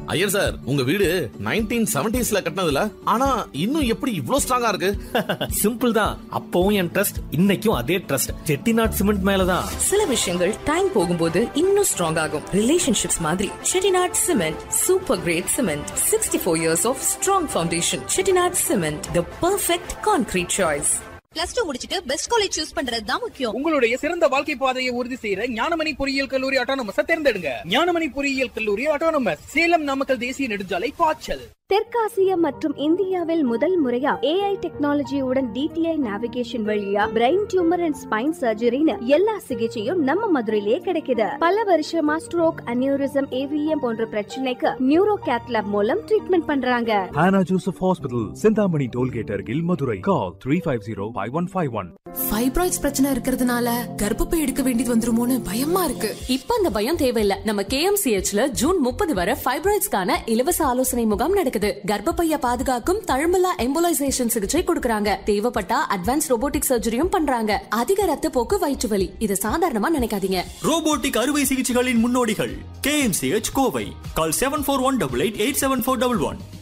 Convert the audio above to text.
Iyer sir உங்க வீடு nineteen செவன்டிஸ்ல கட்டினதுல ஆனா இன்னும் எப்படி இவ்ளோ ஸ்ட்ராங்கா இருக்கு சிம்பிள் தான் அப்பவும் என் ட்ரஸ்ட் இன்னைக்கும் அதே ட்ரஸ்ட் செட்டிநாட் சிமெண்ட் மேலதான் சில விஷயங்கள் டைம் போகும்போது இன்னும் ஸ்ட்ராங் ஆகும் ரிலேஷன்ஷிப்ஸ் மாதிரி Chettinad cement super great cement sixty four years of strong foundation Chettinad cement the perfect concrete choice plus two முடிச்சிட்டு பெஸ்ட் காலேஜ் சூஸ் பண்றது தான் முக்கியம் உங்களுடைய சிறந்த வாழ்க்கை பாதையை உறுதி செய்யற ஞானமணி பொறியியல் கல்லூரி அட்டானமஸ் தேர்ந்தெடுங்க ஞானமணி பொறியியல் கல்லூரி அட்டானமஸ் சேலம் நாமக்கல் தேசிய நெடுஞ்சாலை பாய்ச்சல் தெற்காசியா மற்றும் இந்தியாவில் முதல் முறையா ஏஐ டெக்னாலஜியுடன் டிடிஐ நேவிகேஷன் வழியா பிரெயின் டியூமர் அண்ட் ஸ்பைன் சர்ஜரின்னு எல்லா சிகிச்சையும் நம்ம மதுரையிலே கிடைக்குது பல வருஷமா ஸ்ட்ரோக் அனியூரிசம் ஏவிஎம் போன்ற பிரச்சனைக்கு நியூரோ கேத்லாப் மூலம் ட்ரீட்மெண்ட் பண்றாங்க Hannah Joseph Hospital, Sindhamani Tollgate Argil, Madurai. Call 350-5151. Fibroids பிரச்சனை இருக்கிறதுனால கர்ப்பப்பை எடுக்க வேண்டியது வந்துருமோன்னு பயமா இருக்கு இப்ப அந்த பயம் தேவையில்ல நம்ம கேஎம்சிஹெச்ல ஜூன் முப்பது வரை ஃபைப்ராய்ட்ஸ்க்கான இலவச ஆலோசனை முகாம் நடக்குது கர்ப்பப்பைய பாதுகாக்கும் தழும்பலா எம்போலைசேஷன் சிகிச்சை கொடுக்கறாங்க தேவைப்பட்டா அட்வான்ஸ் ரோபோட்டிக் சர்ஜரியும் பண்றாங்க அதிக ரத்த போக்கு வயிற்று வலி இது சாதாரணமா நினைக்காதீங்க ரோபோட்டிக் அறுவை சிகிச்சைகளின் முன்னோடிகள் KMCH Kovai call seven four one double eight eight seven four double one